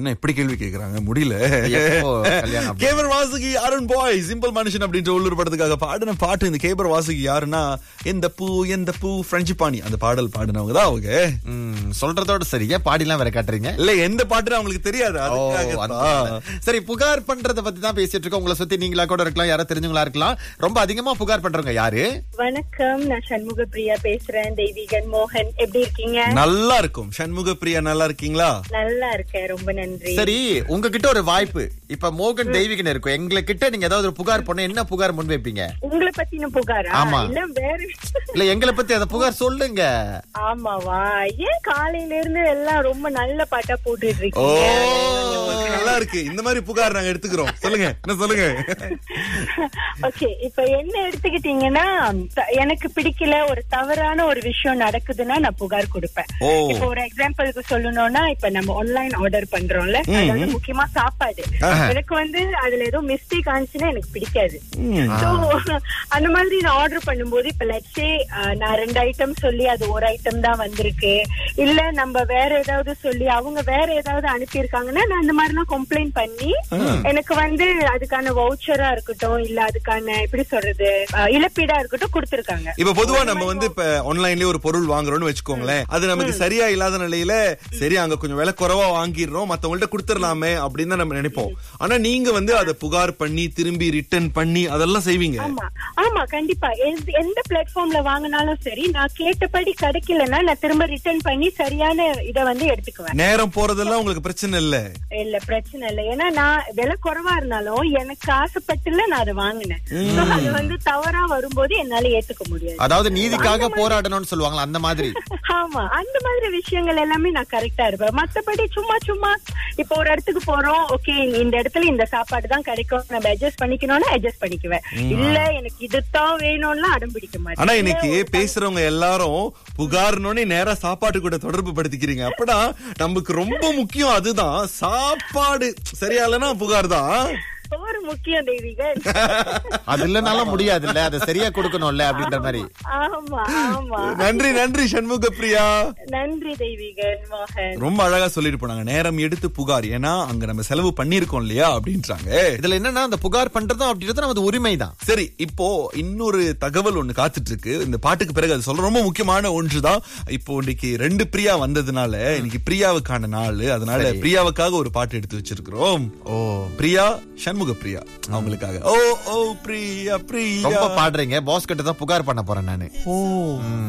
என்ன இப்படி கேள்வி கேக்குறாங்க முடியல எப்போ கல்யாணம் அப்படி? கேபர் வாசுகி அருண் பாய் சிம்பிள் மனுஷன் அப்படின்ற உள்ளூர் படத்துக்காக பாடின பாட்டு இந்த கேபர் வாசுகி யாருன்னா எந்த பூ எந்த பூ பிரெஞ்சு பாணி அந்த பாடல் பாடினவங்க தான் அவங்க ம், சொல்றதோட சரி ஏன் பாடிலாம் வேற காட்டுறீங்க இல்ல எந்த பாட்டுன்னு அவங்களுக்கு தெரியாது ஓ, அதுக்காக அந்த தான். மாதிரி. சரி புகார் பண்றத பத்தி தான் பேசிட்டு இருக்கோம் உங்களை சுத்தி நீங்களா கூட இருக்கலாம் யாரோ தெரிஞ்சவங்களா இருக்கலாம் ரொம்ப அதிகமா புகார் பண்றவங்க யாரு வணக்கம் நான் சண்முக பிரியா பேசுறேன் தெய்வீகன் மோகன் எப்படி இருக்கீங்க நல்லா இருக்கும் சண்முக பிரியா நல்லா இருக்கீங்களா நல்லா இருக்கேன் ரொம்ப நன்றி சரி உங்ககிட்ட ஒரு வாய்ப்பு இப்ப மோகன் தெய்வீகன் இருக்கும் எங்களை கிட்ட நீங்க ஏதாவது ஒரு புகார் பண்ண என்ன புகார் முன் வைப்பீங்க உங்களை பத்தின புகாரா ஆமா. இல்ல வேற இல்ல எங்களை பத்தி அந்த புகார் சொல்லுங்க ஆமாவா ஏன் காலையில இருந்து எல்லாம் ரொம்ப நல்ல பாட்டா போட்டுட்டு ஓ இருக்கீங்க நல்லா இருக்கு இந்த மாதிரி புகார் நாங்க எடுத்துக்கிறோம் சொல்லுங்க என்ன சொல்லுங்க ஓகே இப்ப என்ன எடுத்துக்கிட்டீங்கன்னா த- எனக்கு பிடிக்கல ஒரு தவறான ஒரு விஷயம் நடக்குதுன்னா நான் புகார் கொடுப்பேன் ஓ. இப்ப ஒரு எக்ஸாம்பிளுக்கு சொல்லணும்னா இப்ப நம்ம ஆன்லைன் ஆர்டர் பண்றோம்ல அதாவது முக்கியமா சாப்பாடு எனக்கு வந்து அதுல ஏதோ மிஸ்டேக் ஆனிச்சுன்னா எனக்கு பிடிக்காது So, அந்த மாதிரி நான் ஆர்டர் பண்ணும்போது இப்ப லட்சே நான் ரெண்டு ஐட்டம் சொல்லி அது ஒரு ஐட்டம் தான் வந்திருக்கு இல்ல நம்ம வேற ஏதாவது சொல்லி அவங்க வேற ஏதாவது அனுப்பியிருக்காங்கன்னா நான் அந்த மாதிரி எல்லாம் கம்ப்ளைண்ட் பண்ணி எனக்கு வந்து அதுக்கான வவுச்சரா இருக்கட்டும் இல்ல அதுக்கான எப்படி சொல்றது அஹ், இழப்பீடா இருக்கட்டும் கொடுத்திருக்காங்க இப்ப பொதுவா நம்ம வந்து இப்ப ஆன்லைன்லயே ஒரு பொருள் வாங்குறோம்னு வச்சுக்கோங்களேன் அது நமக்கு சரியா இல்லாத நிலையில சரி அங்க கொஞ்சம் விலை குறைவா வாங்கிடுறோம் மத்தவங்கள்ட்ட கொடுத்துடலாமே அப்படின்னு தான் நம்ம நினைப்போம் ஆனா நீங்க வந்து அதை புகார் பண்ணி திரும்பி ரிட்டர்ன் பண்ணி அதெல்லாம் செய்வீங்க ஆமா ஆமா கண்டிப்பா எந்த- எந்த பிளாட்ஃபார்ம்ல வாங்கினாலும் சரி நான் கேட்டபடி கிடைக்கலன்னா நான் திரும்ப ரிட்டர்ன் பண்ணி சரியான இத வந்து எடுத்துக்குவேன் நேரம் போறதெல்லாம் உங்களுக்கு பிரச்சனை இல்ல இல்ல பிரச்சனை இல்ல ஏன்னா நான் விலை குறைவா இருந்தாலும் எனக்கு ஆசைப்பட்டுல நான் அதை வாங்கினேன் So, அது வந்து தவறா வரும்போது என்னால ஏத்துக்க முடியாது அதாவது நீதிக்காக போராடணும்னு சொல்லுவாங்களா அந்த மாதிரி ஆமா அந்த மாதிரி விஷயங்கள் எல்லாமே நான் கரெக்டா இருப்பேன் மத்தபடி சும்மா சும்மா இப்ப ஒரு இடத்துக்கு போறோம் ஓகே இந்த இடத்துல இந்த சாப்பாடு தான் கிடைக்கும் நம்ம அட்ஜஸ்ட் பண்ணிக்கணும்னா அட்ஜஸ்ட் பண்ணிக்குவேன் இல்ல எனக்கு இதுதான் வேணும்லாம் அடம் பிடிக்க மாட்டேன் ஆனா இன்னைக்கு பேசுறவங்க எல்லாரும் புகார்னோடனே நேரா சாப்பாட்டு கூட தொடர்பு படுத்திக்கிறீங்க அப்படா நமக்கு ரொம்ப முக்கியம் அதுதான் சாப்பாடு சரியா இல்லைன்னா புகார் தான் சோறு முக்கியம் தெய்வீகன் அது இல்லைனாலும் முடியாது இல்ல அதை சரியா கொடுக்கணும்ல அப்படின்ற மாதிரி ஆமா ஆமா நன்றி நன்றி சண்முக பிரியா நன்றி தெய்வீகன் மோகன் ரொம்ப அழகா சொல்லிட்டு போனாங்க நேரம் எடுத்து புகார் ஏன்னா அங்க நம்ம செலவு பண்ணிருக்கோம் இல்லையா அப்படின்றாங்க இதுல என்னன்னா அந்த புகார் பண்றதும் அப்படின்றது நமது உரிமை தான் சரி இப்போ இன்னொரு தகவல் ஒண்ணு காத்துட்டு இருக்கு இந்த பாட்டுக்கு பிறகு அது சொல்ற ரொம்ப முக்கியமான ஒன்றுதான் இப்போ இன்னைக்கு ரெண்டு பிரியா வந்ததுனால இன்னைக்கு பிரியாவுக்கான நாள் அதனால பிரியாவுக்காக ஒரு பாட்டு எடுத்து வச்சிருக்கிறோம் ஓ பிரியா சண்முக பிரியா அவங்களுக்காக ஓ ஓ பிரியா பிரியா ரொம்ப பாடுறீங்க பாஸ் கிட்ட தான் புகார் பண்ண போறேன் நானு ஓ